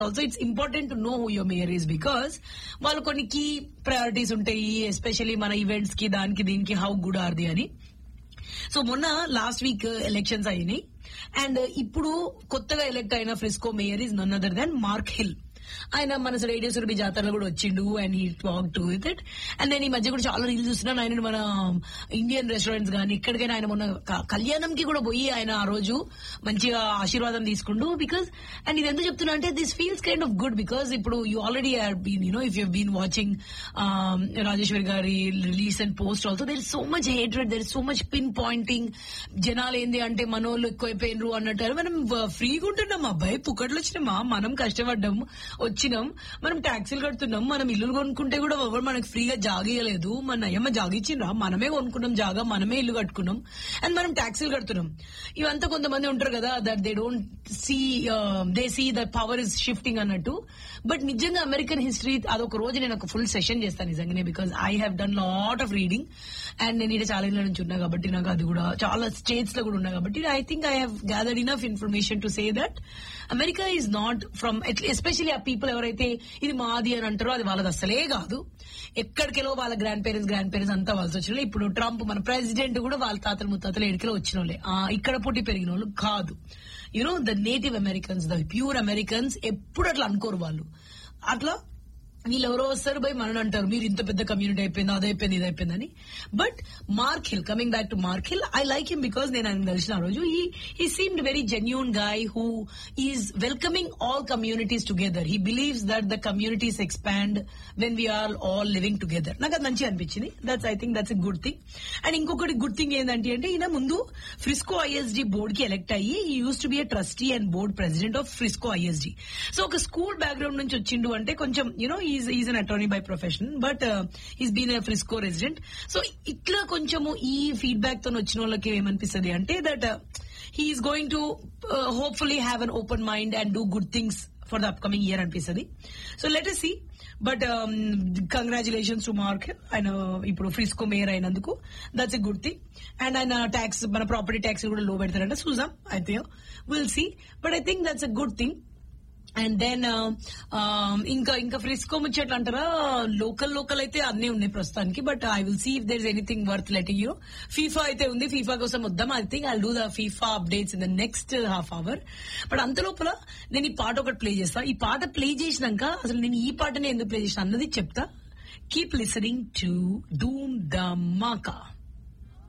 Also it's important to know who your mayor is because వాళ్ళు కొన్ని key priorities ఉంటాయి especially మన events కి దానికి దీనికి హౌ గుడ్ ఆర్ ది అని సో మొన్న లాస్ట్ వీక్ ఎలక్షన్స్ అయినాయి అండ్ ఇప్పుడు కొత్తగా ఎలక్ట్ అయిన Frisco mayor is none other than Mark Hill ఆయన మన రేడియో సురభి జాతరలో కూడా వచ్చిండు and he talk to with it and నేను ఈ మధ్య కూడా చాలా రీల్ చూస్తున్నాను ఆయన మన ఇండియన్ రెస్టారెంట్స్ కానీ ఎక్కడికైనా ఆయన మొన్న క- కళ్యాణంకి కూడా పోయి ఆయన ఆ రోజు మంచిగా ఆశీర్వాదం తీసుకుంటూ బికాస్ అండ్ ఇది ఎందుకు చెప్తున్నా అంటే this feels kind of good because ఇప్పుడు you already been you know if you been watching Rajeshwari గారి release and post also there so much hatred there so much pinpointing జనాలు ఏంది అంటే మనోళ్ళు ఎక్కువైపోయినరు అన్నట్టు మనం ఫ్రీగా ఉంటున్నాం అబ్బాయి పుక్కట్లు వచ్చినామా మనం కష్టపడ్డాం వచ్చినాం మనం ట్యాక్సీలు కడుతున్నాం మనం ఇల్లులు కొనుక్కుంటే కూడా ఎవరు మనకు ఫ్రీగా జాగియలేదు మన అయ్యమ్మ జాగిచ్చిండ్రా మనమే కొనుక్కున్నాం జాగా మనమే ఇల్లు కట్టుకున్నాం అండ్ మనం ట్యాక్సీలు కడుతున్నాం ఇవంతా కొంతమంది ఉంటారు కదా that they don't see they see that power is shifting అన్నట్టు బట్ నిజంగా అమెరికన్ హిస్టరీ అదొక రోజు నేను ఒక ఫుల్ సెషన్ చేస్తాను నిజంగానే because I have done lot of reading and నేను ఇక్కడ చాలా ఇళ్ళ నుంచి ఉన్నా కాబట్టి నాకు అది కూడా చాలా స్టేట్స్ లో కూడా ఉన్నా కాబట్టి I think I have gathered enough information to say that America is not from especially ఆ పీపుల్ ఎవరైతే ఇది మాది అని అంటారో అది వాళ్ళది అసలే కాదు ఎక్కడికెలో వాళ్ళ గ్రాండ్ పేరెంట్స్ గ్రాండ్ పేరెంట్స్ అంతా వాళ్ళతో వచ్చిన వాళ్ళే. ఇప్పుడు ట్రంప్ మన ప్రెసిడెంట్ కూడా వాళ్ళ తాతలు ముత్తాతలు ఎడికిలో వచ్చిన వాళ్ళే ఆ, ఇక్కడ పుట్టి పెరిగిన వాళ్ళు కాదు you know the native Americans the pure Americans ఎప్పుడు అట్లా అనుకోరు వాళ్ళు అట్లా వీళ్ళు ఎవరో వస్తారు బై మనని అంటారు మీరు ఇంత పెద్ద కమ్యూనిటీ అయిపోయింది అది అయిపోయింది ఇది అయిపోయిందని but Mark Hill coming back to Mark Hill I like him because నేను ఆయన కలిసిన ఆ రోజు he seemed very genuine guy who is welcoming all communities together he believes that the communities expand when we are all living together నాకు అది మంచిగా అనిపించింది that's I think that's a good thing and ఇంకొకటి గుడ్ థింగ్ ఏంటంటే అంటే ఈయన ముందు Frisco ISD board కి ఎలక్ట్ అయ్యి ఈ use to be a trustee and board president of Frisco ISD so ఒక స్కూల్ బ్యాక్గ్రౌండ్ నుంచి వచ్చిండు అంటే కొంచెం you know is is an attorney by profession but is been a Frisco resident so ఇట్లా కొంచెము ఈ ఫీడ్బ్యాక్ తో వచ్చిన వాళ్ళకి ఏమనిపిస్తుంది అంటే that he is going to hopefully have an open mind and do good things for the upcoming year అనిపిస్తుంది so let see but congratulations to Mark ఆయన ఇప్పుడు ఫ్రిస్కో మేయర్ అయినందుకు that's a good thing and ఆయన tax మన property tax కూడా లో పెడతారంట చూసాం అయితే will see but I think that's a good thing and then ఇంకా ఇంకా ఫ్రిస్కో ముచ్చట్లు అంటారా లోకల్ లోకల్ అయితే అన్నీ ఉన్నాయి ప్రస్తుతానికి but I will see if there is anything worth letting you FIFA అయితే ఉంది ఫీఫా కోసం వద్దాం I think I do the FIFA updates in the next half hour but అంత లోపల నేను ఈ పాట ఒకటి ప్లే చేస్తా ఈ పాట ప్లే చేసినాక అసలు నేను ఈ పాటనే ఎందుకు ప్లే చేసిన అన్నది చెప్తా keep listening to doom the మాకా